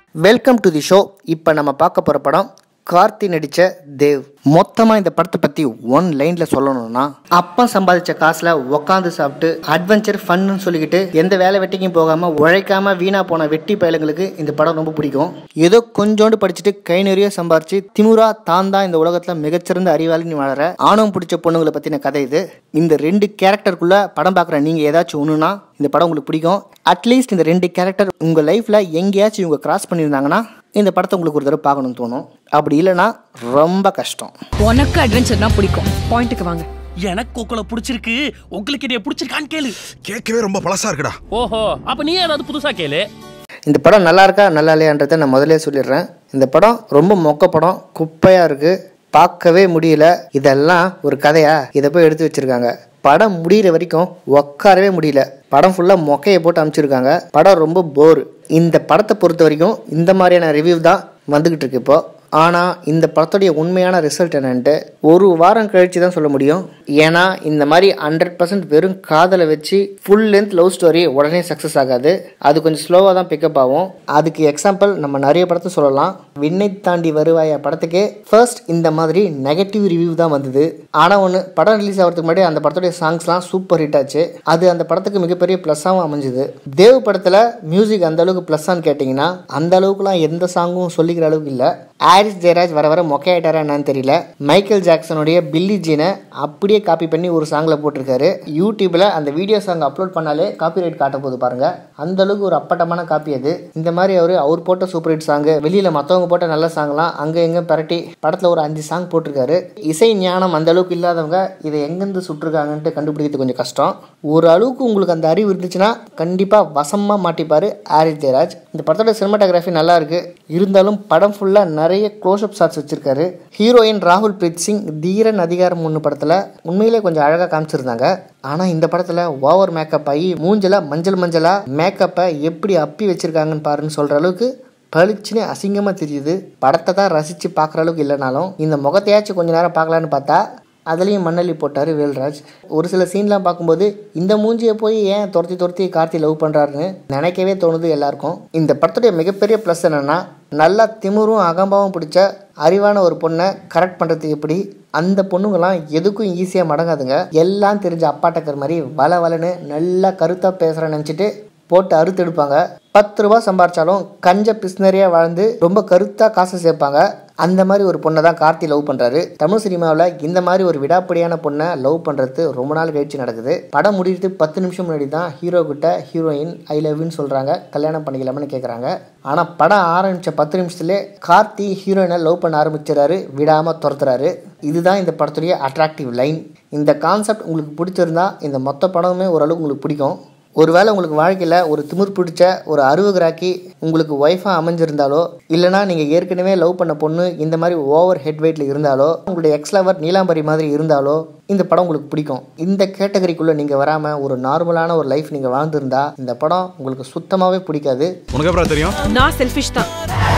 welcome to the show இப்போ நம்ம பார்க்க போகிற படம் கார்த்தி நடித்த தேவ் மொத்தமாக இந்த படத்தை பற்றி ஒன் லைனில் சொல்லணும்னா அப்பா சம்பாதிச்ச காசில் உக்காந்து சாப்பிட்டு அட்வென்ச்சர் ஃபன்னு சொல்லிக்கிட்டு எந்த வேலை வெட்டிக்கும் போகாமல் உழைக்காம வீணாக போன வெட்டி பயலுங்களுக்கு இந்த படம் ரொம்ப பிடிக்கும் ஏதோ கொஞ்சோண்டு படிச்சுட்டு கை நிறைய சம்பாரிச்சு திமுறா தான் தான் இந்த உலகத்தில் மிகச்சிறந்த அறிவாளின்னு வாழற ஆணவம் பிடிச்ச பொண்ணுங்களை பற்றின கதை இது இந்த ரெண்டு கேரக்டருக்குள்ள படம் பார்க்குற நீங்கள் ஏதாச்சும் ஒன்றுனா இந்த படம் உங்களுக்கு பிடிக்கும் அட்லீஸ்ட் இந்த ரெண்டு கேரக்டர் உங்கள் லைஃப்பில் எங்கேயாச்சும் இவங்க கிராஸ் பண்ணியிருந்தாங்கன்னா இந்த படத்தை உங்களுக்கு ஒரு தடவை பார்க்கணும்னு தோணும் அப்படி இல்லைன்னா ரொம்ப கஷ்டம் உனக்கு அட்வென்ச்சர்னா பிடிக்கும் பாயிண்ட்டுக்கு வாங்க எனக்கு உங்களை பிடிச்சிருக்கு உங்களுக்கு என்னைய பிடிச்சிருக்கான்னு கேளு கேட்கவே ரொம்ப பழசா இருக்குடா ஓஹோ அப்ப நீ ஏதாவது புதுசா கேளு இந்த படம் நல்லா இருக்கா நல்லா இல்லையான்றதை நான் முதல்ல சொல்லிடுறேன் இந்த படம் ரொம்ப மொக்க படம் குப்பையாக இருக்குது பார்க்கவே முடியல இதெல்லாம் ஒரு கதையா இதை போய் எடுத்து வச்சிருக்காங்க படம் முடிகிற வரைக்கும் உட்காரவே முடியல படம் ஃபுல்லாக மொக்கையை போட்டு அமைச்சிருக்காங்க படம் ரொம்ப போர் இந்த படத்தை பொறுத்த வரைக்கும் இந்த மாதிரியான ரிவ்யூ தான் வந்துக்கிட்டு இருக்கு இப்போ ஆனால் இந்த படத்துடைய உண்மையான ரிசல்ட் என்னன்ட்டு ஒரு வாரம் கழிச்சு தான் சொல்ல முடியும் ஏன்னா இந்த மாதிரி ஹண்ட்ரட் பர்சன்ட் வெறும் காதலை வச்சு ஃபுல் லென்த் லவ் ஸ்டோரி உடனே சக்ஸஸ் ஆகாது அது கொஞ்சம் ஸ்லோவாக தான் பிக்கப் ஆகும் அதுக்கு எக்ஸாம்பிள் நம்ம நிறைய படத்தை சொல்லலாம் விண்ணை தாண்டி வருவாயா படத்துக்கே ஃபர்ஸ்ட் இந்த மாதிரி நெகட்டிவ் ரிவ்யூ தான் வந்தது ஆனால் ஒன்று படம் ரிலீஸ் ஆகிறதுக்கு முன்னாடி அந்த படத்துடைய சாங்ஸ்லாம் சூப்பர் ஹிட் ஆச்சு அது அந்த படத்துக்கு மிகப்பெரிய ப்ளஸ்ஸாகவும் அமைஞ்சுது தேவ் படத்தில் மியூசிக் அந்த அளவுக்கு ப்ளஸ்ஸான்னு கேட்டிங்கன்னா அந்த அளவுக்குலாம் எந்த சாங்கும் சொல்லிக்கிற அளவுக்கு இல்லை ஆரிஸ் ஜெயராஜ் வர வர மொக்கையாயிட்டாரா என்னன்னு தெரியல மைக்கேல் ஜாக்சனுடைய பில்லி ஜீனை அப்படியே காப்பி பண்ணி ஒரு சாங்கில் போட்டிருக்காரு யூடியூப்பில் அந்த வீடியோ சாங் அப்லோட் பண்ணாலே காப்பிரைட் காட்ட போகுது பாருங்க அந்த அளவுக்கு ஒரு அப்பட்டமான காப்பி அது இந்த மாதிரி அவர் அவர் போட்ட சூப்பர் ஹிட் சாங்கு வெளியில் மற்றவங்க போட்ட நல்ல சாங்லாம் அங்கே எங்கே பரட்டி படத்தில் ஒரு அஞ்சு சாங் போட்டிருக்காரு இசை ஞானம் அந்த அளவுக்கு இல்லாதவங்க இதை எங்கேருந்து சுட்டிருக்காங்கன்ட்டு கண்டுபிடிக்கிறது கொஞ்சம் கஷ்டம் ஒரு அளவுக்கு உங்களுக்கு அந்த அறிவு இருந்துச்சுன்னா கண்டிப்பாக வசமாக மாட்டிப்பார் ஆரிஸ் ஜெயராஜ் இந்த படத்தோட சினிமாட்டோகிராஃபி நல்லா இருக்கு இருந்தாலும் படம் ஃபுல்லாக நிறைய க்ளோஸ்அப் ஷாட்ஸ் வச்சிருக்காரு ஹீரோயின் ராகுல் பிரீத் சிங் தீரன் அதிகாரம் ஒன்று படத்தில் உண்மையிலே கொஞ்சம் அழகாக காமிச்சிருந்தாங்க ஆனால் இந்த படத்தில் ஓவர் மேக்கப் ஆகி மூஞ்சில மஞ்சள் மஞ்சளாக மேக்கப்பை எப்படி அப்பி வச்சிருக்காங்கன்னு பாருன்னு சொல்கிற அளவுக்கு பளிச்சுன்னு அசிங்கமாக தெரியுது படத்தை தான் ரசித்து பார்க்குற அளவுக்கு இல்லைனாலும் இந்த முகத்தையாச்சும் கொஞ்ச நேரம் பார்க்கலான்னு பார்த்தா அதுலேயும் மண்ணள்ளி போட்டார் வேல்ராஜ் ஒரு சில சீன்லாம் பார்க்கும்போது இந்த மூஞ்சியை போய் ஏன் துரத்தி துரத்தி கார்த்தி லவ் பண்ணுறாருன்னு நினைக்கவே தோணுது எல்லாருக்கும் இந்த படத்துடைய மிகப்பெரிய ப்ளஸ் என்னென்னா நல்லா திமிரும் அகம்பாவும் பிடிச்ச அறிவான ஒரு பொண்ணை கரெக்ட் பண்ணுறது எப்படி அந்த பொண்ணுங்கெல்லாம் எதுக்கும் ஈஸியாக மடங்காதுங்க எல்லாம் தெரிஞ்ச அப்பாட்டக்கிற மாதிரி வள வளன்னு நல்லா கருத்தாக பேசுகிறேன்னு நினச்சிட்டு போட்டு அறுத்து எடுப்பாங்க பத்து ரூபா சம்பாரிச்சாலும் கஞ்ச பிஸ்னரியாக வாழ்ந்து ரொம்ப கருத்தாக காசு சேர்ப்பாங்க அந்த மாதிரி ஒரு பொண்ணை தான் கார்த்தி லவ் பண்ணுறாரு தமிழ் சினிமாவில் இந்த மாதிரி ஒரு விடாப்படியான பொண்ணை லவ் பண்ணுறது ரொம்ப நாள் கழிச்சு நடக்குது படம் முடிகிறது பத்து நிமிஷம் முன்னாடி தான் ஹீரோ கிட்ட ஹீரோயின் ஐ லவ்னு சொல்கிறாங்க கல்யாணம் பண்ணிக்கலாம்னு கேட்குறாங்க ஆனால் படம் ஆரம்பித்த பத்து நிமிஷத்துலேயே கார்த்தி ஹீரோயினை லவ் பண்ண ஆரம்பிச்சிடறாரு விடாமல் துரத்துறாரு இதுதான் இந்த படத்துடைய அட்ராக்டிவ் லைன் இந்த கான்செப்ட் உங்களுக்கு பிடிச்சிருந்தா இந்த மொத்த படமுமே ஓரளவுக்கு உங்களுக்கு பிடிக்கும் ஒருவேளை உங்களுக்கு வாழ்க்கையில் ஒரு திமிர் பிடிச்ச ஒரு அருவகராக்கி உங்களுக்கு ஒய்ஃபாக அமைஞ்சிருந்தாலோ இல்லைனா நீங்கள் ஏற்கனவே லவ் பண்ண பொண்ணு இந்த மாதிரி ஓவர் ஹெட் வெயிட்டில் இருந்தாலோ உங்களுடைய எக்ஸ் லவர் நீலாம்பரி மாதிரி இருந்தாலோ இந்த படம் உங்களுக்கு பிடிக்கும் இந்த கேட்டகரிக்குள்ளே நீங்கள் வராமல் ஒரு நார்மலான ஒரு லைஃப் நீங்கள் வாழ்ந்திருந்தா இந்த படம் உங்களுக்கு சுத்தமாகவே பிடிக்காது உனக்கு அப்புறம் தெரியும் நான் செல்ஃபிஷ் தான்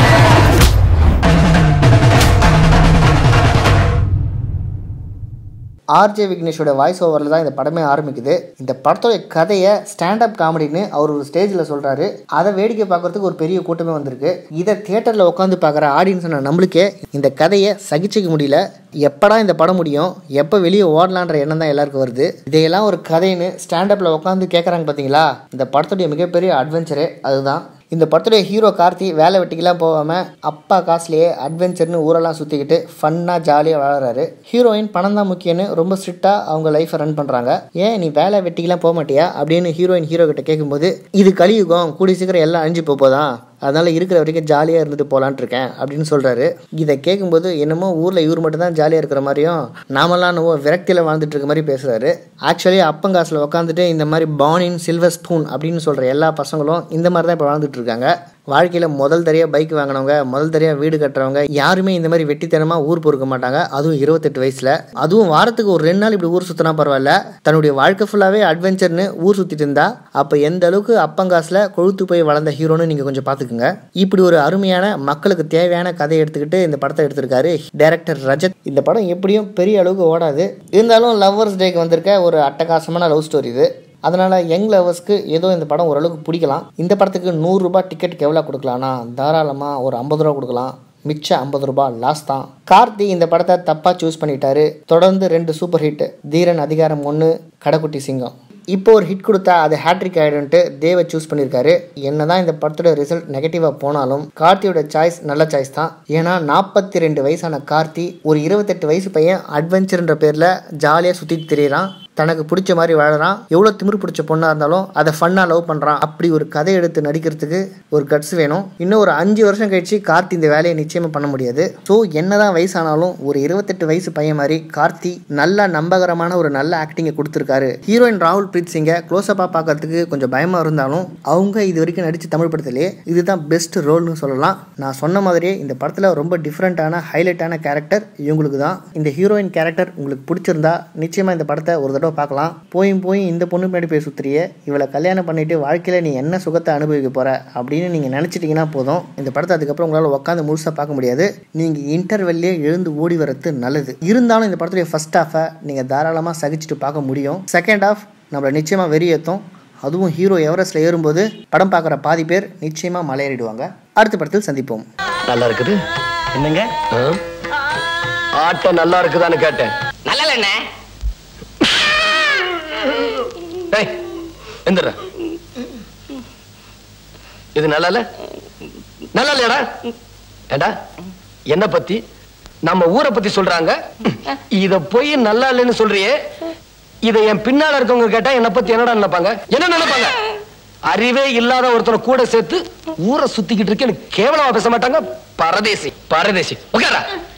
ஆர்ஜே விக்னேஷோட வாய்ஸ் ஓவரில் தான் இந்த படமே ஆரம்பிக்குது இந்த படத்தோட கதையை ஸ்டாண்டப் காமெடின்னு அவர் ஒரு ஸ்டேஜில் சொல்கிறாரு அதை வேடிக்கை பார்க்கறதுக்கு ஒரு பெரிய கூட்டமே வந்திருக்கு இதை தியேட்டரில் உட்காந்து பார்க்குற ஆடியன்ஸான நம்மளுக்கே இந்த கதையை சகிச்சிக்க முடியல எப்படா இந்த படம் முடியும் எப்போ வெளியே ஓடலான்ற எண்ணம் தான் எல்லாருக்கும் வருது இதையெல்லாம் ஒரு கதைன்னு ஸ்டாண்டப்பில் உட்காந்து கேட்குறாங்க பார்த்தீங்களா இந்த படத்துடைய மிகப்பெரிய அட்வென்ச்சரே அதுதான் இந்த படத்துடைய ஹீரோ கார்த்தி வேலை வெட்டிக்கெல்லாம் போகாமல் அப்பா காசுலேயே அட்வென்ச்சர்னு ஊரெல்லாம் சுற்றிக்கிட்டு ஃபன்னாக ஜாலியாக வாழறாரு ஹீரோயின் பணம் தான் முக்கியம்னு ரொம்ப ஸ்ட்ரிக்டாக அவங்க லைஃப்பை ரன் பண்ணுறாங்க ஏன் நீ வேலை வெட்டிக்கெல்லாம் போக மாட்டியா அப்படின்னு ஹீரோயின் ஹீரோ கிட்ட கேட்கும்போது இது கலியுகம் கூடி சீக்கிரம் எல்லாம் அழிஞ்சு போதான் அதனால் இருக்கிற வரைக்கும் ஜாலியாக இருந்துட்டு போகலான்ட்டு இருக்கேன் அப்படின்னு சொல்கிறாரு இதை கேட்கும்போது என்னமோ ஊரில் இவர் மட்டும் தான் ஜாலியாக இருக்கிற மாதிரியும் நாமெல்லாம் என்னவோ விரக்தியில் வாழ்ந்துட்டு இருக்க மாதிரி பேசுகிறாரு ஆக்சுவலி அப்பங்காசில் உட்காந்துட்டு இந்த மாதிரி பானின் சில்வர் ஸ்பூன் அப்படின்னு சொல்கிற எல்லா பசங்களும் இந்த மாதிரி தான் இப்போ வாழ்ந்துட்டு இருக்காங்க வாழ்க்கையில் முதல் தரையாக பைக் வாங்கினவங்க முதல் தரையாக வீடு கட்டுறவங்க யாருமே இந்த மாதிரி வெட்டித்தனமாக ஊர் பொறுக்க மாட்டாங்க அதுவும் இருபத்தெட்டு வயசில் அதுவும் வாரத்துக்கு ஒரு ரெண்டு நாள் இப்படி ஊர் சுற்றினா பரவாயில்ல தன்னுடைய வாழ்க்கை ஃபுல்லாகவே அட்வென்ச்சர்னு ஊர் சுற்றிட்டு இருந்தா அப்போ எந்த அளவுக்கு அப்பங்காசில் கொழுத்து போய் வளர்ந்த ஹீரோன்னு நீங்கள் கொஞ்சம் பார்த்துக்குங்க இப்படி ஒரு அருமையான மக்களுக்கு தேவையான கதையை எடுத்துக்கிட்டு இந்த படத்தை எடுத்திருக்காரு டைரக்டர் ரஜத் இந்த படம் எப்படியும் பெரிய அளவுக்கு ஓடாது இருந்தாலும் லவ்வர்ஸ் டேக்கு வந்திருக்க ஒரு அட்டகாசமான லவ் ஸ்டோரி இது அதனால் யங் லவர்ஸ்க்கு ஏதோ இந்த படம் ஓரளவுக்கு பிடிக்கலாம் இந்த படத்துக்கு நூறுரூபா டிக்கெட்டுக்கு எவ்வளோ கொடுக்கலாம்னா தாராளமாக ஒரு ஐம்பது ரூபா கொடுக்கலாம் மிச்சம் ஐம்பது ரூபாய் லாஸ் தான் கார்த்தி இந்த படத்தை தப்பாக சூஸ் பண்ணிட்டாரு தொடர்ந்து ரெண்டு சூப்பர் ஹிட் தீரன் அதிகாரம் ஒன்று கடைக்குட்டி சிங்கம் இப்போ ஒரு ஹிட் கொடுத்தா அது ஹேட்ரிக் ஆயிடும்ட்டு தேவ சூஸ் பண்ணியிருக்காரு என்னதான் இந்த படத்தோட ரிசல்ட் நெகட்டிவாக போனாலும் கார்த்தியோட சாய்ஸ் நல்ல சாய்ஸ் தான் ஏன்னா நாற்பத்தி ரெண்டு வயசான கார்த்தி ஒரு இருபத்தெட்டு வயசு பையன் அட்வென்ச்சர்ன்ற பேரில் ஜாலியாக சுற்றிட்டு திரியிறான் தனக்கு பிடிச்ச மாதிரி வாழறான் எவ்வளோ திமிரு பிடிச்ச பொண்ணாக இருந்தாலும் அதை ஃபன்னாக லவ் பண்ணுறான் அப்படி ஒரு கதை எடுத்து நடிக்கிறதுக்கு ஒரு கட்ஸ் வேணும் இன்னும் ஒரு அஞ்சு வருஷம் கழிச்சு கார்த்தி இந்த வேலையை நிச்சயமாக பண்ண முடியாது ஸோ என்னதான் வயசானாலும் ஒரு இருபத்தெட்டு வயசு பையன் மாதிரி கார்த்தி நல்ல நம்பகரமான ஒரு நல்ல ஆக்டிங்கை கொடுத்துருக்காரு ஹீரோயின் ராகுல் பிரீத் சிங்கை க்ளோஸ்அப்பாக பார்க்கறதுக்கு கொஞ்சம் பயமாக இருந்தாலும் அவங்க இது வரைக்கும் நடித்து தமிழ் படத்திலே இதுதான் பெஸ்ட் ரோல்னு சொல்லலாம் நான் சொன்ன மாதிரியே இந்த படத்தில் ரொம்ப டிஃப்ரெண்ட்டான ஹைலைட்டான கேரக்டர் இவங்களுக்கு தான் இந்த ஹீரோயின் கேரக்டர் உங்களுக்கு பிடிச்சிருந்தா நிச்சயமாக இந்த படத்தை ஒரு தடவை பார்க்கலாம் போயும் போய் இந்த பொண்ணு பின்னாடி போய் சுத்துறிய இவளை கல்யாணம் பண்ணிட்டு வாழ்க்கையில் நீ என்ன சுகத்தை அனுபவிக்க போற அப்படின்னு நீங்கள் நினச்சிட்டிங்கன்னா போதும் இந்த படத்தை அதுக்கப்புறம் உங்களால் உட்காந்து முழுசாக பார்க்க முடியாது நீங்கள் இன்டர்வெல்லே எழுந்து ஓடி வரது நல்லது இருந்தாலும் இந்த படத்துடைய ஃபர்ஸ்ட் ஹாஃபை நீங்கள் தாராளமாக சகிச்சுட்டு பார்க்க முடியும் செகண்ட் ஹாஃப் நம்மளை நிச்சயமாக வெறியேற்றும் அதுவும் ஹீரோ எவரெஸ்ட்ல ஏறும்போது படம் பார்க்குற பாதி பேர் நிச்சயமாக மலையேறிடுவாங்க அடுத்த படத்தில் சந்திப்போம் நல்லா இருக்குது என்னங்க ஆட்டம் நல்லா இருக்குதான்னு கேட்டேன் நல்லா இல்லண்ணே டேய் எந்திர இது நல்லா இல்ல நல்லா இல்லையாடா ஏடா என்ன பத்தி நம்ம ஊரை பத்தி சொல்றாங்க இத போய் நல்லா இல்லைன்னு சொல்றியே இத என் பின்னால இருக்கவங்க கேட்டா என்ன பத்தி என்னடா நினைப்பாங்க என்ன நினைப்பாங்க அறிவே இல்லாத ஒருத்தனை கூட சேர்த்து ஊரை சுத்திக்கிட்டு இருக்கேன்னு கேவலமா பேச மாட்டாங்க பரதேசி பரதேசி உட்காரா